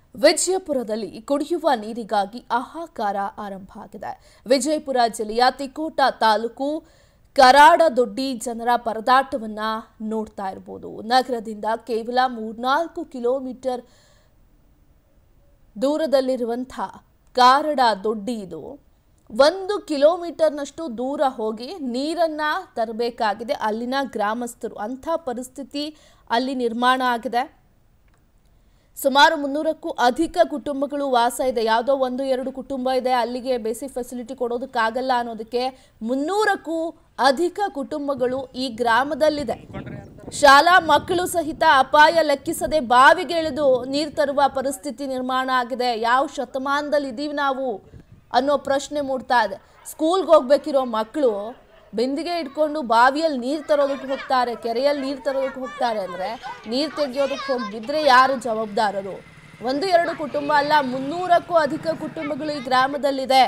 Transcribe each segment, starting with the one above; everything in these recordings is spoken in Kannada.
ವಿಜಯಪುರದಲ್ಲಿ ಕುಡಿಯುವ ನೀರಿಗಾಗಿ ಹಾಹಾಕಾರ ಆರಂಭ ಆಗಿದೆ ವಿಜಯಪುರ ಜಿಲ್ಲೆಯ ತಿಕೋಟ ತಾಲೂಕು ಕರಾಡದೊಡ್ಡಿ ಜನರ ಪರದಾಟವನ್ನ ನೋಡ್ತಾ ಇರಬಹುದು ನಗರದಿಂದ ಕೇವಲ ಮೂರ್ನಾಲ್ಕು ಕಿಲೋಮೀಟರ್ ದೂರದಲ್ಲಿರುವಂಥ ಕಾರಡ ದೊಡ್ಡಿ ಇದು ಒಂದು ಕಿಲೋಮೀಟರ್ನಷ್ಟು ದೂರ ಹೋಗಿ ನೀರನ್ನ ತರಬೇಕಾಗಿದೆ ಅಲ್ಲಿನ ಗ್ರಾಮಸ್ಥರು ಅಂಥ ಪರಿಸ್ಥಿತಿ ಅಲ್ಲಿ ನಿರ್ಮಾಣ ಆಗಿದೆ ಸುಮಾರು ಮುನ್ನೂರಕ್ಕೂ ಅಧಿಕ ಕುಟುಂಬಗಳು ವಾಸ ಇದೆ ಯಾವುದೋ ಒಂದು ಎರಡು ಕುಟುಂಬ ಇದೆ ಅಲ್ಲಿಗೆ ಬೇಸಿಕ್ ಫೆಸಿಲಿಟಿ ಕೊಡೋದಕ್ಕಾಗಲ್ಲ ಅನ್ನೋದಕ್ಕೆ ಮುನ್ನೂರಕ್ಕೂ ಅಧಿಕ ಕುಟುಂಬಗಳು ಈ ಗ್ರಾಮದಲ್ಲಿದೆ ಶಾಲಾ ಮಕ್ಕಳು ಸಹಿತ ಅಪಾಯ ಲೆಕ್ಕಿಸದೆ ಬಾವಿಗೆ ಇಳಿದು ನೀರು ತರುವ ಪರಿಸ್ಥಿತಿ ನಿರ್ಮಾಣ ಆಗಿದೆ ಯಾವ ಶತಮಾನದಲ್ಲಿ ಇದೀವಿ ನಾವು ಅನ್ನೋ ಪ್ರಶ್ನೆ ಮೂಡ್ತಾ ಇದೆ ಸ್ಕೂಲ್ಗೆ ಹೋಗ್ಬೇಕಿರೋ ಮಕ್ಕಳು ಬೆಂದಿಗೆ ಇಟ್ಕೊಂಡು ಬಾವಿಯಲ್ಲಿ ನೀರು ತರೋದಕ್ಕೆ ಹೋಗ್ತಾರೆ ಕೆರೆಯಲ್ಲಿ ನೀರು ತರೋದಕ್ಕೆ ಹೋಗ್ತಾರೆ ಅಂದರೆ ನೀರು ತೆಗೆಯೋದಕ್ಕೆ ಹೋಗಿ ಬಿದ್ದರೆ ಯಾರು ಜವಾಬ್ದಾರರು ಒಂದು ಎರಡು ಕುಟುಂಬ ಅಲ್ಲ ಮುನ್ನೂರಕ್ಕೂ ಅಧಿಕ ಕುಟುಂಬಗಳು ಈ ಗ್ರಾಮದಲ್ಲಿದೆ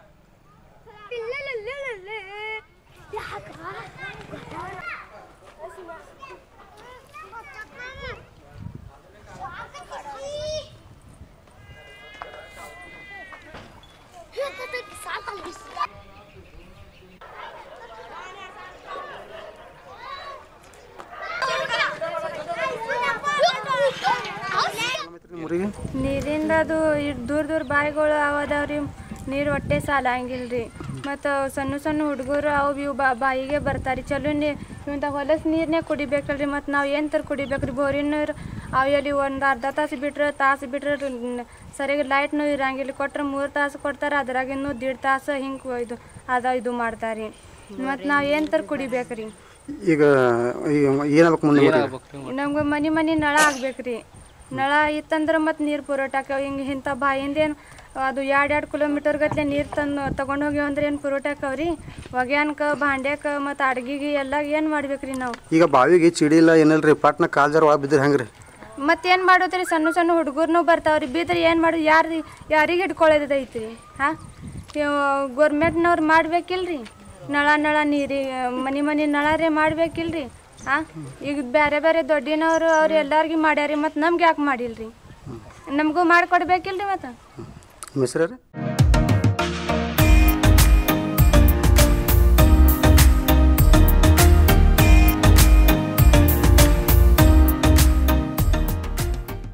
ಮುರಿಗೆ ನೀರಿಂದ ಅದು ಇಷ್ಟ್ ದೂರ ದೂರ ಬಾವಿಗಳು ಅವದವ್ರಿ ನೀರು ಹೊಟ್ಟೆ ಸಾಲಂಗಿಲ್ರಿ ಮತ್ತು ಸಣ್ಣ ಸಣ್ಣ ಹುಡುಗರು ಅವು ಇವು ಬಾ ಬಾಯಿಗೆ ಬರ್ತಾರೆ ಚಲೋ ನೀ ಇಂಥ ಹೊಲಸು ನೀರನ್ನೇ ಕುಡಿಬೇಕಲ್ರಿ ಮತ್ತು ನಾವು ಏನು ಥರ ಕುಡಿಬೇಕ್ರಿ ಬೋರಿನ ನೀರು ಅವು ಎಲ್ಲಿ ಒಂದು ಅರ್ಧ ತಾಸು ಬಿಟ್ರೆ ತಾಸು ಬಿಟ್ರೆ ನ್- ಸರಿಯಾಗಿ ಲೈಟ್ನು ಇರಂಗಿಲ್ಲ ಕೊಟ್ರೆ ಮೂರು ತಾಸು ಕೊಡ್ತಾರೆ ಅದ್ರಾಗಿನ್ನೂ ದೀಡ್ ತಾಸು ಹಿಂಗೆ ಇದು ಅದ ಇದು ಮಾಡ್ತಾರೆ ಮತ್ತು ನಾವು ಏನು ಥರ ಕುಡಿಬೇಕ್ರಿ ಈಗ ಈಗ ಏನಾಗಬೇಕು ಮುಂದೆ ಮತ್ತೆ? ನಮ್ಗೆ ಮನೆ ಮನೆ ನಳ ಆಗ್ಬೇಕ್ರಿ ನಳ ಇತ್ತಂದ್ರೆ ಮತ್ತು ನೀರು ಪುರೋಟಾಕ ಹಿಂಗೆ ಇಂಥ ಬಾಯಿಂದ ಏನು ಅದು ಎರಡು ಎರಡು ಕಿಲೋಮೀಟರ್ ಗಟ್ಲೆ ನೀರು ತಂದು ತಗೊಂಡು ಹೋಗ್ಯಾವ ಅಂದ್ರೆ ಏನು ಪುರೋಟಾಕವ್ರಿ ಒಗ್ಯಾನ್ಕ ಭಾಂಡ್ಯಾಕ ಮತ್ತು ಅಡ್ಗಿಗೆ ಎಲ್ಲ ಏನು ಮಾಡ್ಬೇಕ್ರಿ ನಾವು ಈಗ ಬಾವಿಗೆ ಚಿಡಿ ಇಲ್ಲ ಏನಿಲ್ಲ ರೀ ಪಾಟ್ನ ಕಾಲ್ಜಾರ ಒಳಗೆ ಬಿದ್ದರೆ ಹೆಂಗೆ ರೀ ಮತ್ತೇನು ಮಾಡೋದ್ರಿ ಸಣ್ಣ ಸಣ್ಣ ಹುಡುಗರ್ನು ಬರ್ತಾವ್ರಿ ಬಿದ್ರೆ ಏನು ಮಾಡೋದು ಯಾರು ಯಾರಿಗೆ ಹಿಡ್ಕೊಳ್ಳೋದೈತಿ ಹಾಂ ಗೋರ್ಮೆಂಟ್ನವ್ರು ಮಾಡ್ಬೇಕಿಲ್ರಿ ನಳ ನಳ ನೀರಿ ಮನೆ ಮನೆ ನಳ ರೇ ಮಾಡ್ಬೇಕಿಲ್ರಿ ಹಾಂ ಈಗ ಬೇರೆ ಬೇರೆ ದೊಡ್ಡಿನವರು ಅವ್ರು ಎಲ್ಲರಿಗೂ ಮಾಡ್ಯಾರಿ ಮತ್ತು ನಮ್ಗೆ ಯಾಕೆ ಮಾಡಿಲ್ರಿ ನಮಗೂ ಮಾಡಿಕೊಡ್ಬೇಕಿಲ್ರಿ ಮತ್ತು ನಿಮ್ಮ ಹೆಸ್ರು ರೀ